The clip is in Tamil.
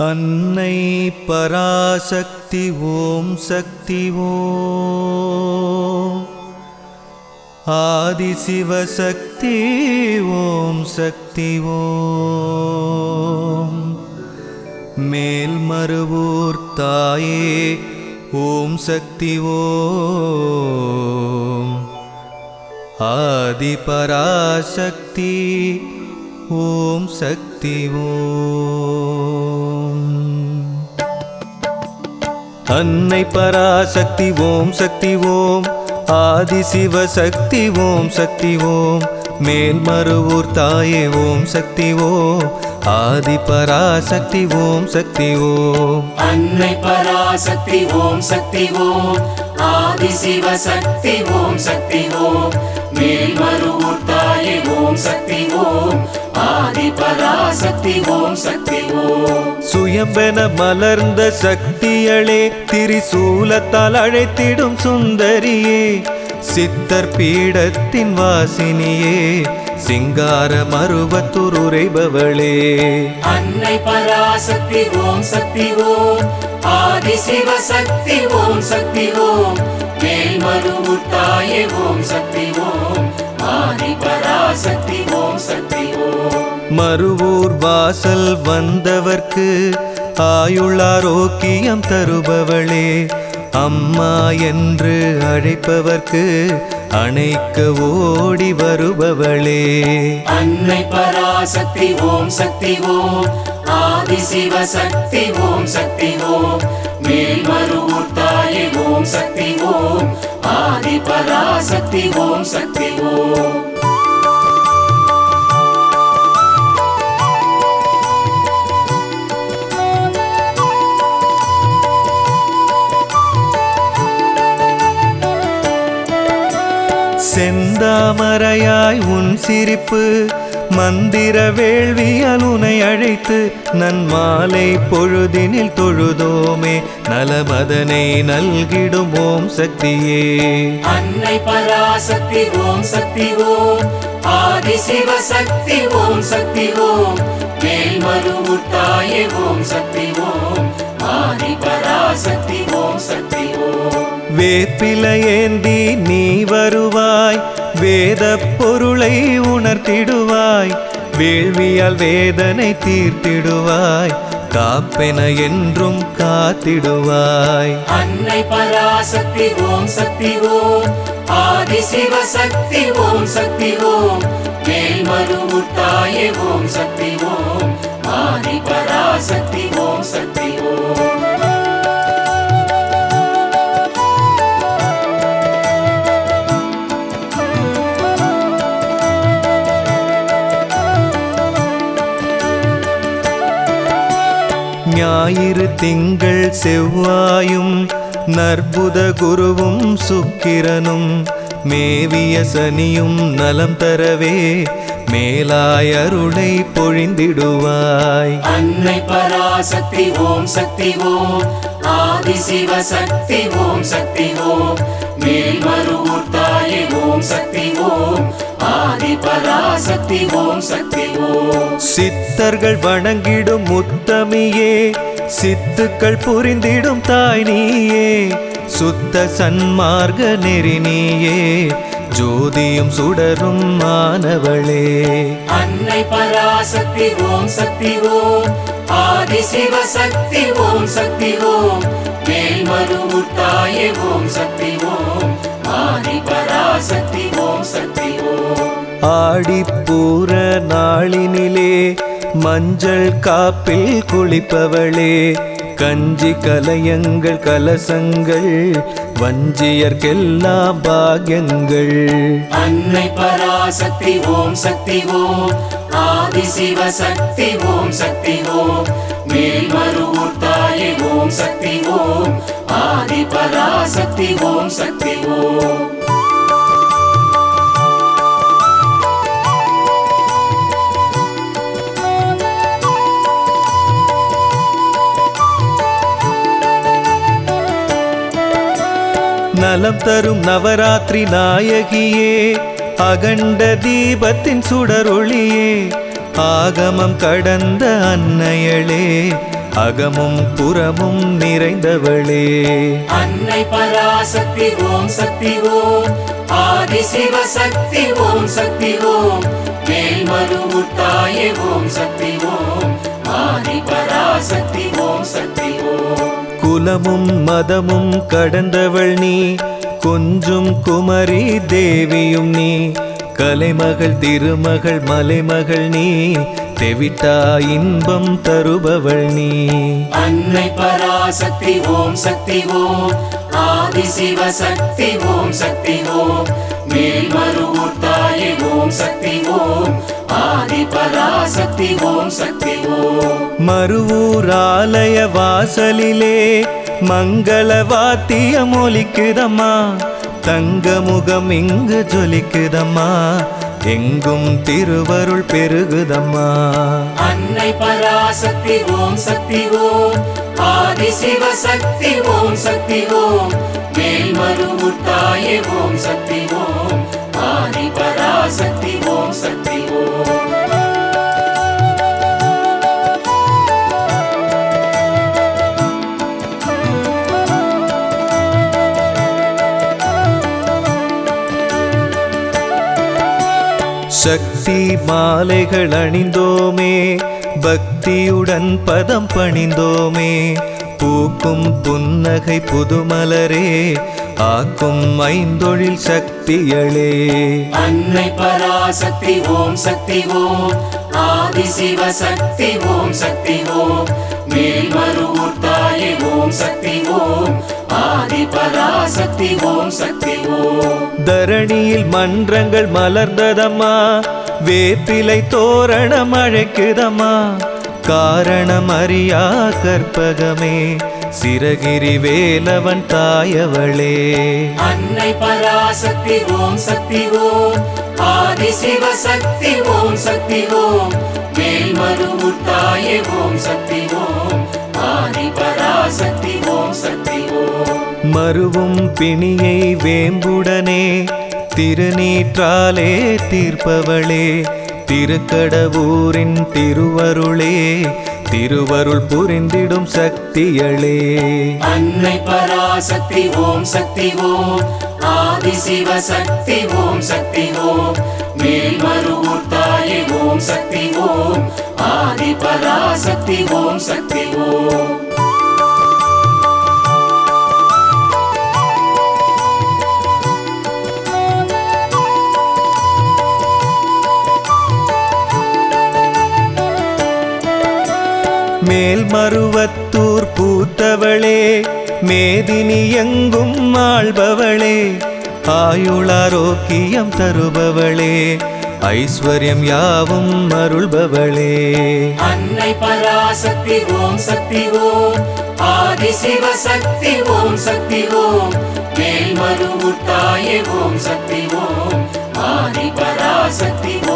அன்னை பராசக்தி ஓம் சக்தி ஓம் ஆதிசிவசக்தி ஓம் சக்தி ஓம் மேல்மருவூர் தாயே ஓம் சக்தி ஓம் ஆதிபராசக்தி ஓம் சக்தி ஓம் அன்னை பராசக்தி ஓம் சக்தி ஓம் ஆதிசிவசக்தி ஓம் சக்தி ஓம் மேல்மருவூர் தாயே ஓம் சக்தி ஓம் ஆதிபராசக்தி ஓம் சக்தி ஓம் அன்னை பராசக்தி ஓம் சக்தி ஓம் ஆதிசிவ சக்தி ஓம் சக்தி ஓம் மேல்மருவூர் தாயே ஓம் சக்தி ஓம் ஆதி பராசக்தி ஓம் சக்தி ஓம் சுயம்பென மலர்ந்த சக்தியளே திரிசூலத்தால் அழைத்திடும் சுந்தரியே சித்தர் பீடத்தின் வாசினியே சிங்கார மருவத்துருரைபவளே அன்னை பராசக்தி ஓம் சக்தி ஓம் ஆதிசிவ சக்தி ஓம் சக்தி ஓம் மேல்மருவூர் தாயே ஓம் சக்தி ஓம் ஆதி பராசக்தி ஓம் சக்தி ஓம் மறுவூர் வாசல் வந்தவர்க்கு ஆயுளாரோக்கியம் தருபவளே அம்மா என்று அழைப்பவர்க்கு அணைக்க ஓடி வருபவளே அன்னை பராசக்தி ஓம் சக்தி ஓம் ஆதிசிவ சக்தி ஓம் சக்தி ஓம் மேல்மருவூர் தாயே ஓம் சக்தி ஓம் ஆதி பராசக்தி ஓம் சக்தி ஓம் செந்தாமரையாய் உன் சிரிப்பு மந்திர வேள்வியால் உனை அழைத்து நன்மாலை பொழுதினில் தொழுதோமே நலமதனை நல்கிடும் ஓம் சக்தியே அன்னை பராசக்தி ஓம் சக்தி ஓம் ஆதிசிவ சக்தி ஓம் சக்தி ஓம் மேல்மருவூர் தாயே ஓம் சக்தி ஓம் ஆதி பராசக்தி ஓம் சக்தி ஓம் வேப்பிலை ஏந்தி நீ வருவாய் வேத பொருளை உணர்த்திடுவாய் வேள்வியால் வேதனை தீர்த்திடுவாய் காப்பென என்றும் காத்திடுவாய் அன்னை பராசக்தி ஓம் சக்தி ஓம் ஆதிசிவ சக்தி ஓம் சக்தி ஓம் மேல்மருவூர் தாயே ஓம் சக்தி ஓம் ஆதி பராசக்தி ஓம் சக்தி ஓம் ஞாயிறு திங்கள் செவ்வாயும் நற்புத குருவும் சுக்கிரனும் மேவிய சனியும் நலம் தரவே மேலாய் அருளை பொழிந்திடுவாய் அன்னை பராசக்தி ஓம் சக்தி ஓம் ஆதிசிவ சக்தி ஓம் சக்தி ஓம் மேல்மருவூர் தாயே ஓம் சக்தி ஓம் ஆதி பராசக்தி ஓம் சக்தி ஓம் சித்தர்கள் வணங்கிடும் முத்தமியே சித்துக்கள் புரிந்திடும் தாய் நீயே சுத்த சன்மார்க்க நெறி நீயே ஜோதியும் சுடரும் மாணவளே அன்னை பராசக்தி ஓம் சக்தி ஓம் ஆதிசிவ சக்தி ஓம் சக்தி ஓம் மேல்மருவூர் தாயே ஓம் சக்தி ஓம் ஆதி பராசக்தி ஓம் சக்தி ஓம் ஆடிப்பூர நாளினிலே மஞ்சள் காப்பில் குளிப்பவளே கஞ்சி கலயங்கள் கலசங்கள் வஞ்சியர்க்கெல்லாம் பாக்யங்கள் அன்னை பராசக்தி ஓம் சக்தி ஓம் ஆதிசிவ சக்தி ஓம் சக்தி ஓம் மேல்மருவூர் தாயே ஓம் சக்தி ஓம் ஆதி பராசக்தி ஓம் சக்தி ஓம் நலம் தரும் நவராத்திரி நாயகியே அகண்ட தீபத்தின் சுடரொளியே ஆகமம் கடந்த அன்னையளே அகமும் புறமும் நிறைந்தவளே அன்னை பராசக்தி ஓம் சக்தி ஓம் ஆதி சிவ சக்தி ஓம் சக்தி ஓம் மேல்மருவூர் தாயே ஓம் சக்தி ஓம் ஆதி பராசக்தி ஓம் சக்தி ஓம் குலமும் மதமும் கடந்தவள் நீ கொஞ்சும் குமரி தேவியும் நீ கலைமகள் திருமகள் மலைமகள் நீ தெவிட்டா இன்பம் தருபவள் நீ அன்னை பராசக்தி ஓம் சக்தி ஓம் ஆதி சிவ சக்தி ஓம் சக்தி ஓம் மேல்மருவூர் தாயே ஓம் சக்தி ஓம் ஆதி பராசக்தி ஓம் சக்தி ஓம் மறுவூர் ஆலய வாசலிலே மங்கள வாத்தியம் ஒலிக்குதம்மா தங்க முகம் இங்கு ஜொலிக்குதம்மா எங்கும் திருவருள் பெருகுதம்மா அன்னை பராசக்தி ஓம் சக்தி ஓம் ஆதி சிவ சக்தி ஓம் சக்தி ஓம் மேல்மருவூர் தாயே ஓம் சக்தி ஓம் ஆதி பராசக்தி ஓம் சக்தி ஓம் சக்தி மாலைகள் அணிந்தோமே பக்தியுடன் பதம் பணிந்தோமே பூக்கும் புன்னகை புதுமலரே ஆக்கும் ஐந்தொழில் சக்தியளே அன்னை பராசக்தி ஓம் சக்தி ஓம் ஆதி சிவ சக்தி ஓம் சக்தி ஓம் மேல்மருவூர் தாயே ஓம் சக்தி ஓம் ஆதி பராசக்தி ஓம் சக்தி ஓம் தரணியில் மன்றங்கள் மலர்ந்ததம்மா வேப்பிலை தோரணம் அழைக்குதம்மா காரணம் அறியா கற்பகமே சிறகிரி வேலவன் தாயவளே அன்னை பராசக்தி ஓம் சக்தி ஓம் ஆதி சிவ சக்தி ஓம் சக்தி ஓம் மேல்மருவூர் தாயே ஓம் சக்தி ஓம் ஆதி பராசக்தி ஓம் சக்தி ஓம் மறுவும் பிணியை வேம்புடனே திருநீற்றாலே தீர்ப்பவளே திருக்கடவூரின் திருவருளே திருவருள் புரிந்திடும் சக்தியளே அன்னை பராசக்தி ஓம் சக்தி ஓம் ஆதி சிவ சக்தி ஓம் சக்தி ஓம் மேல்மருவூர் தாயே ஓம் சக்தி ஓம் ஆதி பராசக்தி ஓம் சக்தி ஓம் மேல்மருவத்தூர் பூத்தவளே மேதினி எங்கும் ஆள்பவளே ஆயுளாரோக்கியம் தருபவளே ஐஸ்வர்யம் யாவும் அருள்பவளே அன்னை பராசக்தி ஓம் சக்தி ஓம் ஆதி சிவ சக்தி ஓம் சக்தி ஓம் மேல்மருவூர் தாயே ஓம் சக்தி ஓம் ஆதி பராசக்தி